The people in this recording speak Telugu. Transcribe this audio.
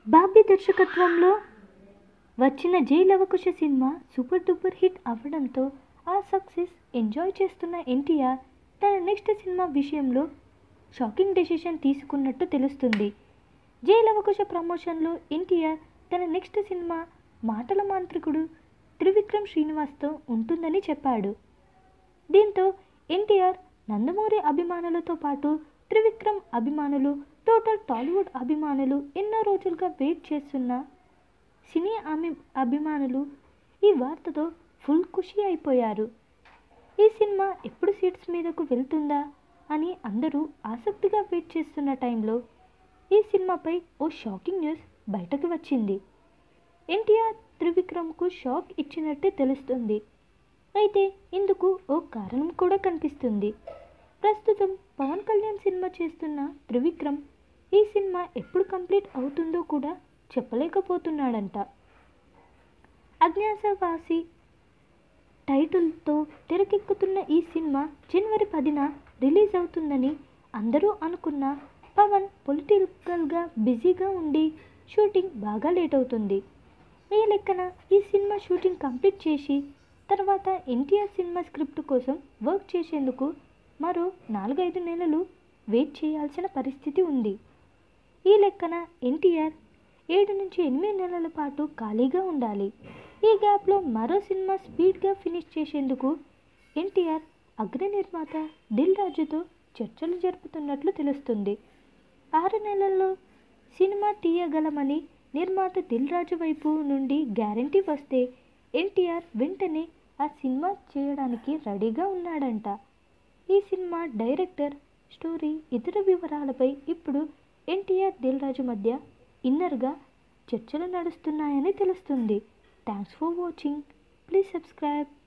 బాబీ దర్శకత్వంలో వచ్చిన జై లవకుశ సినిమా సూపర్ డూపర్ హిట్ అవ్వడంతో ఆ సక్సెస్ ఎంజాయ్ చేస్తున్న ఎన్టీఆర్ తన నెక్స్ట్ సినిమా విషయంలో షాకింగ్ డెసిషన్ తీసుకున్నట్టు తెలుస్తుంది జై లవకుశ ప్రమోషన్లో ఎన్టీఆర్ తన నెక్స్ట్ సినిమా మాటల మాంత్రికుడు త్రివిక్రమ్ శ్రీనివాస్తో ఉంటుందని చెప్పాడు దీంతో ఎన్టీఆర్ నందమూరి అభిమానులతో పాటు త్రివిక్రమ్ అభిమానులు టోటల్ టాలీవుడ్ అభిమానులు ఎన్నో రోజులుగా వెయిట్ చేస్తున్న సినీ అమి అభిమానులు ఈ వార్తతో ఫుల్ ఖుషి అయిపోయారు ఈ సినిమా ఎప్పుడు సీట్స్ మీదకు వెళ్తుందా అని అందరూ ఆసక్తిగా వెయిట్ చేస్తున్న టైంలో ఈ సినిమాపై ఓ షాకింగ్ న్యూస్ బయటకు వచ్చింది ఎన్టీఆర్ త్రివిక్రమ్కు షాక్ ఇచ్చినట్టు తెలుస్తుంది అయితే ఇందుకు ఓ కారణం కూడా కనిపిస్తుంది ప్రస్తుతం పవన్ కళ్యాణ్ సినిమా చేస్తున్న త్రివిక్రమ్ ఈ సినిమా ఎప్పుడు కంప్లీట్ అవుతుందో కూడా చెప్పలేకపోతున్నాడంట అజ్ఞాసవాసి టైటిల్తో తెరకెక్కుతున్న ఈ సినిమా జనవరి పదిన రిలీజ్ అవుతుందని అందరూ అనుకున్న పవన్ పొలిటికల్గా బిజీగా ఉండి షూటింగ్ బాగా లేట్ అవుతుంది ఈ లెక్కన ఈ సినిమా షూటింగ్ కంప్లీట్ చేసి తర్వాత ఎన్టీఆర్ సినిమా స్క్రిప్ట్ కోసం వర్క్ చేసేందుకు మరో నాలుగైదు నెలలు వెయిట్ చేయాల్సిన పరిస్థితి ఉంది ఈ లెక్కన ఎన్టీఆర్ ఏడు నుంచి ఎనిమిది నెలల పాటు ఖాళీగా ఉండాలి ఈ గ్యాప్లో మరో సినిమా స్పీడ్గా ఫినిష్ చేసేందుకు ఎన్టీఆర్ అగ్ర నిర్మాత దిల్ రాజుతో చర్చలు జరుపుతున్నట్లు తెలుస్తుంది ఆరు నెలల్లో సినిమా తీయగలమని నిర్మాత దిల్ రాజు వైపు నుండి గ్యారంటీ వస్తే ఎన్టీఆర్ వెంటనే ఆ సినిమా చేయడానికి రెడీగా ఉన్నాడంట ఈ సినిమా డైరెక్టర్ స్టోరీ ఇతర వివరాలపై ఇప్పుడు ఎన్టీఆర్ దిల్ రాజు మధ్య ఇన్నర్గా చర్చలు నడుస్తున్నాయని తెలుస్తుంది thanks for watching please subscribe